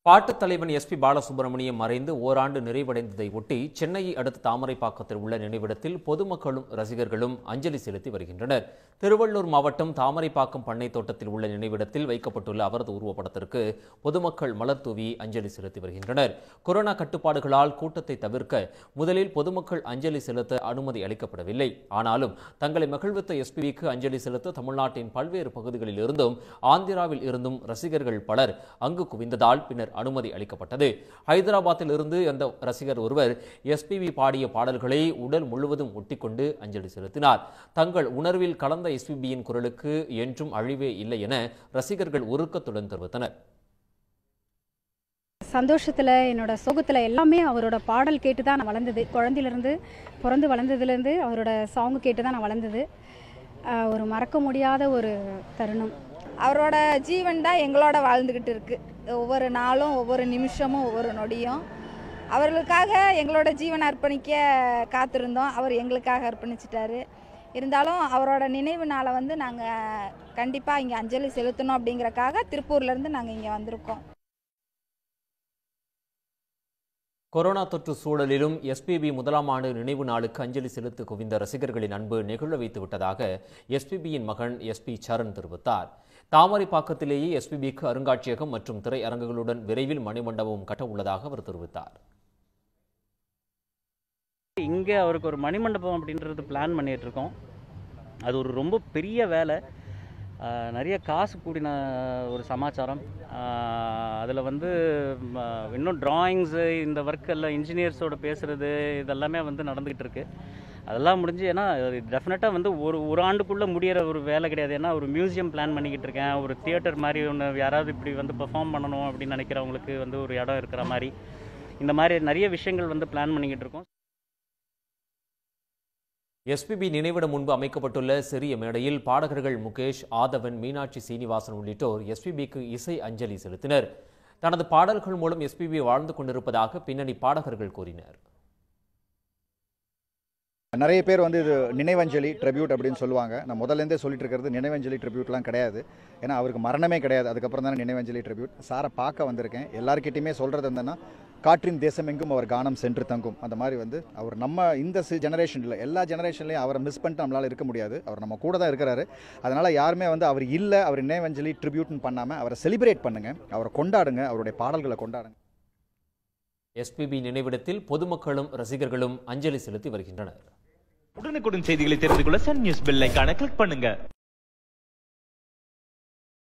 பாட்டுத் தலைவன் எஸ்பி பாலசுப்ரமணியம் மறைந்து ஓராண்டு நிறைவடைந்ததை ஒட்டி சென்னையை அடுத்த தாமரைப்பாக்கத்தில் உள்ள நினைவிடத்தில் பொதுமக்களும் ரசிகர்களும் அஞ்சலி செலுத்தி வருகின்றனர் திருவள்ளூர் மாவட்டம் தாமரைப்பாக்கம் பண்ணை தோட்டத்தில் உள்ள நினைவிடத்தில் வைக்கப்பட்டுள்ள அவரது உருவப்படத்திற்கு பொதுமக்கள் மலர் தூவி அஞ்சலி செலுத்தி வருகின்றனர் கொரோனா கட்டுப்பாடுகளால் கூட்டத்தை தவிர்க்க முதலில் பொதுமக்கள் அஞ்சலி செலுத்த அனுமதி அளிக்கப்படவில்லை ஆனாலும் தங்களை மகிழ்வித்த எஸ்பிபிக்கு அஞ்சலி செலுத்த தமிழ்நாட்டின் பல்வேறு பகுதிகளில் இருந்தும் ஆந்திராவில் இருந்தும் ரசிகர்கள் பலர் அங்கு குவிந்ததால் பின்னர் அனுமதி அளிக்கப்பட்டது ஹைதராபாத்தில் இருந்து அந்த ரசிகர் ஒருவர் எஸ்பிபி பாடிய பாடல்களை உடல் முழுவதும் ஒட்டிக்கொண்டு அஞ்சலி செலுத்தினார் தங்கள் உணர்வில் கலந்த எஸ்பிபியின் குரலுக்கு என்றும் அழிவே இல்லை என ரசிகர்கள் உருக்கத்துடன் தெரிவித்தனர் சந்தோஷத்தில் என்னோட சோகத்தில் எல்லாமே அவரோட பாடல் கேட்டு தான் நான் வளர்ந்தது குழந்தையிலேருந்து பிறந்து வளர்ந்ததுலேருந்து அவரோட சாங் கேட்டு தான் நான் வளர்ந்தது ஆஹ் ஒரு மறக்க முடியாத ஒரு தருணம் அவரோட ஜீவன் தான் எங்களோட வாழ்ந்துக்கிட்டு இருக்கு ஒவ்வொரு நாளும் ஒவ்வொரு நிமிஷமும் ஒவ்வொரு நொடியும் அவர்களுக்காக எங்களோட ஜீவனை அர்ப்பணிக்க காத்திருந்தோம் அவர் எங்களுக்காக அர்ப்பணிச்சிட்டாரு இருந்தாலும் அவரோட நினைவு நாளை வந்து நாங்கள் கண்டிப்பாக இங்கே அஞ்சலி செலுத்தணும் அப்படிங்கறக்காக திருப்பூர்லேருந்து நாங்கள் இங்கே வந்திருக்கோம் கொரோனா தொற்று சூழலிலும் எஸ்பிபி முதலாம் ஆண்டு நினைவு நாளுக்கு அஞ்சலி செலுத்த குவிந்த ரசிகர்களின் அன்பு நெகிழ வைத்து விட்டதாக எஸ்பிபியின் மகன் எஸ்பி சரண் தெரிவித்தார் தாமரைப்பாக்கத்திலேயே எஸ்பிபிக்கு அருங்காட்சியகம் மற்றும் திரையரங்குகளுடன் விரைவில் மணிமண்டபம் கட்ட உள்ளதாக அவர் தெரிவித்தார் இங்கே அவருக்கு ஒரு மணிமண்டபம் அப்படின்றது பிளான் பண்ணிட்டு இருக்கோம் அது ஒரு ரொம்ப பெரிய வேலை ஆஹ் நிறைய காசு கூடின ஒரு சமாச்சாரம் அதில் வந்து ம, இன்னும் டிராயிங்ஸு இந்த ஒர்க்கெல்லாம் இன்ஜினியர்ஸோட பேசுகிறது இதெல்லாமே வந்து நடந்துக்கிட்டு இருக்கு அதெல்லாம் முடிஞ்சு ஏன்னா டெஃபினட்டாக வந்து ஒரு ஒரு ஆண்டுக்குள்ளே முடியிற ஒரு வேலை கிடையாது ஏன்னா ஒரு மியூசியம் பிளான் பண்ணிக்கிட்டு இருக்கேன் ஒரு தியேட்டர் மாதிரி ஒன்று யாராவது இப்படி வந்து பெர்ஃபார்ம் பண்ணணும் அப்படின்னு நினைக்கிறவங்களுக்கு வந்து ஒரு இடம் இருக்கிற மாதிரி இந்த மாதிரி நிறைய விஷயங்கள் வந்து பிளான் பண்ணிக்கிட்டு இருக்கோம் எஸ்பிபி நினைவிடம் முன்பு அமைக்கப்பட்டுள்ள சிறிய மேடையில் பாடகர்கள் முகேஷ் ஆதவன் மீனாட்சி சீனிவாசன் உள்ளிட்டோர் எஸ்பிபிக்கு இசை அஞ்சலி செலுத்தினர் தனது பாடல்கள் மூலம் எஸ்பிபி வாழ்ந்து கொண்டிருப்பதாக பின்னணி பாடகர்கள் கூறினர் நிறைய பேர் வந்து இது நினைவஞ்சலி ட்ரிபியூட் அப்படின்னு சொல்லுவாங்க நான் முதல்லேருந்தே சொல்லிட்டு இருக்கிறது நினைவஞ்சலி ட்ரிபியூட்லாம் கிடையாது ஏன்னா அவருக்கு மரணமே கிடையாது அதுக்கப்புறம் தானே நினைவஞ்சலி ட்ரிபியூட் சாரை பார்க்க வந்திருக்கேன் எல்லாருக்கிட்டையுமே சொல்கிறது என்னன்னா காற்றின் தேசமெங்கும் அவர் கானம் சென்று தங்கும் அந்த மாதிரி வந்து அவர் நம்ம இந்த ஜெனரேஷனில் எல்லா ஜெனரேஷன்லையும் அவரை மிஸ் பண்ணிட்டு நம்மளால் இருக்க முடியாது அவர் நம்ம கூட தான் இருக்கிறாரு அதனால் யாருமே வந்து அவர் இல்லை அவர் நினைவஞ்சலி ட்ரிபியூட்னு பண்ணாமல் அவரை செலிப்ரேட் பண்ணுங்கள் அவரை கொண்டாடுங்க அவருடைய பாடல்களை கொண்டாடுங்க எஸ்பிபி நினைவிடத்தில் பொதுமக்களும் ரசிகர்களும் அஞ்சலி செலுத்தி வருகின்றனர் உடனுக்குடன் செய்திகளை தெரிந்து கொள்ள சன் நியூஸ் பெல் ஐகானை கிளிக் பண்ணுங்க